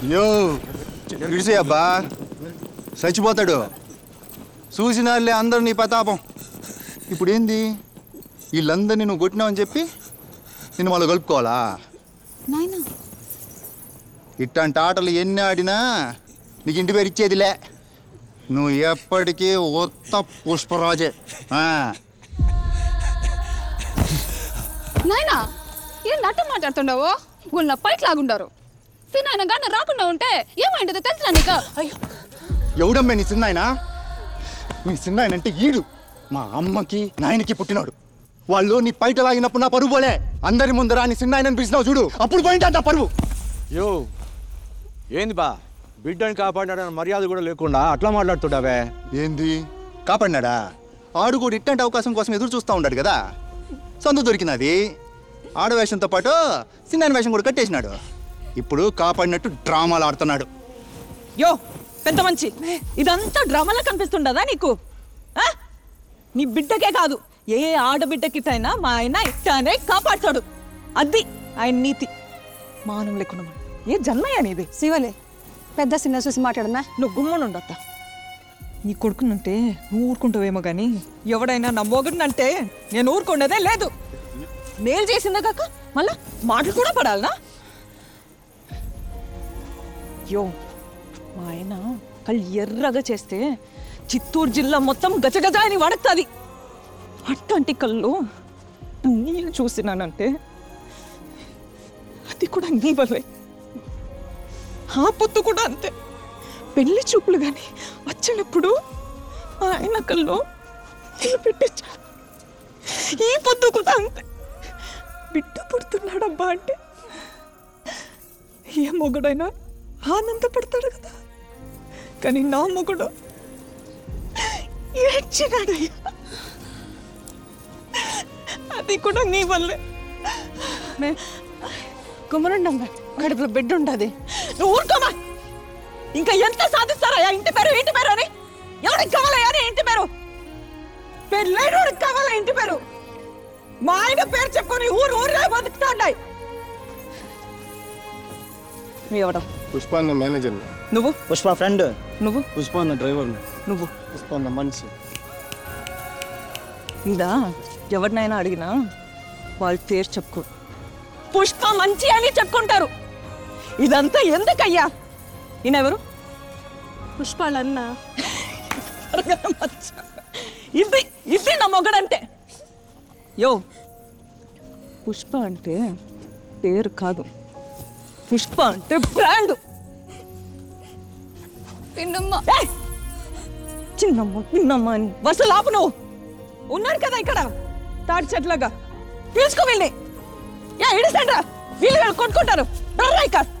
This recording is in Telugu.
యో విడిసే అబ్బా చచ్చిపోతాడు చూసినారులే అందరూ నీ ప్రతాపం ఇప్పుడు ఏంది వీళ్ళందరినీ నువ్వు కొట్టినావని చెప్పి నేను వాళ్ళు కలుపుకోవాలా నాయనా ఇట్లాంటి ఆటలు ఎన్ని ఆడినా నీకు ఇంటి పేరు ఇచ్చేదిలే నువ్వు ఎప్పటికీ ఉత్త పుష్పరాజే ఆ. నాయనా ఏం నట్ట మాట్లాడుతుండవు వాళ్ళు నా పైకి లాగుండారు తిన్నాయన కానీ రాకుండా ఉంటే ఏమైందో తెలుసునా నీకు అయ్యో ఎవడమ్మే నీ చిన్నాయన నీ చిన్నాయన అంటే ఈడు మా అమ్మకి నాయనకి పుట్టినాడు వాళ్ళు నీ పైట లాగినప్పుడు నా పరువు పోలే అందరి ముందర నీ చిన్నాయనని పిలిచినావు చూడు అప్పుడు పోయింటే అంత పరువు యో ఏంది బా బిడ్డని కాపాడాడని మర్యాద కూడా లేకుండా అట్లా మాట్లాడుతుండవే ఏంది కాపాడినాడా ఆడు కూడా ఇట్లాంటి అవకాశం కోసం ఎదురు చూస్తూ ఉన్నాడు కదా సొంత దొరికినది ఆడవేషంతో పాటు చిన్న వేషం కూడా కట్టేసినాడు ఇప్పుడు కాపాడినట్టు డ్రామాలు ఆడుతున్నాడు యో పెద్ద మంచి ఇదంతా డ్రామాలా కనిపిస్తుండదా నీకు ఆ? నీ బిడ్డకే కాదు ఏ ఆడబిడ్డకిటైనా మా ఆయన ఇట్టానే కాపాడతాడు అది ఆయన నీతి మానం లేకుండా మనం. ఏ జన్మయ్య నీది శివలే పెద్ద చిన్న చూసి మాట్లాడనా నువ్వు గుమ్మనుండత్తా నీ కొడుకునంటే నువ్వు ఊరుకుంటావేమో కానీ ఎవడైనా నా మొగుడినంటే నేను ఊరుకునేదే లేదు మేలు చేసిందే కాక మళ్ళా మాటలు కూడా పడాలనా యో మా ఆయన కళ్ళు ఎర్రగా చేస్తే చిత్తూరు జిల్లా మొత్తం గజగజ అని వడక్తుంది అట్లాంటి కళ్ళు నీళ్ళు చూసినానంటే అది కూడా నీ వల్లే ఆ పొత్తు కూడా అంతే పెళ్లి చూపులు కానీ వచ్చినప్పుడు ఆయన కల్లో నీళ్ళు పెట్టించా ఈ పొద్దు కూడా అంతే బిడ్డ పుడుతున్నాడబ్బా అంటే ఏ మొగుడైనా ఆనందపడతాడు కదా కానీ నా మొగుడు ఏడ్చినాడయ్యా అది కూడా నీ వల్లే గుమ్మనుండమ్మా కడుపులో బిడ్డ ఉండదు నువ్వు ఊరుకోమా ఇంకా ఎంత సాధిస్తారయ్యా ఇంటి పేరు ఇంటి పేరు అని ఎవరికి కావాలయ్యా నీ ఇంటి పేరు పేరు లేనోడికి కావాలా ఇంటి పేరు మా ఆయన పేరు చెప్పుకొని ఊరు ఊరే బతుకుతా ఉన్నాయి ఎవడం పుష్ప అన్న మేనేజర్ నువ్వు పుష్ప ఫ్రెండ్ నువ్వు పుష్ప అన్న డ్రైవర్ నువ్వు పుష్ప అన్న మనిషి ఇదా ఎవరినైనా అడిగినా వాళ్ళ పేరు చెప్పుకో పుష్ప మంచి అని చెప్పుకుంటారు ఇదంతా ఎందుకయ్యా ఈయనెవరు పుష్పాలన్నా ఇది ఇది నా మొగడంటే యో పుష్ప అంటే పేరు కాదు పుష్ప అంటే బ్రాండ్ పిన్నమ్మ చిన్నమ్మ పిన్నమ్మ అని వరుస లాపు నువ్వు ఉన్నారు కదా ఇక్కడ తాడి చెట్లాగా తీసుకో వెళ్ళి యా ఇడిసండ్రా వీళ్ళు వీళ్ళు కొట్టుకుంటారు రా ఇక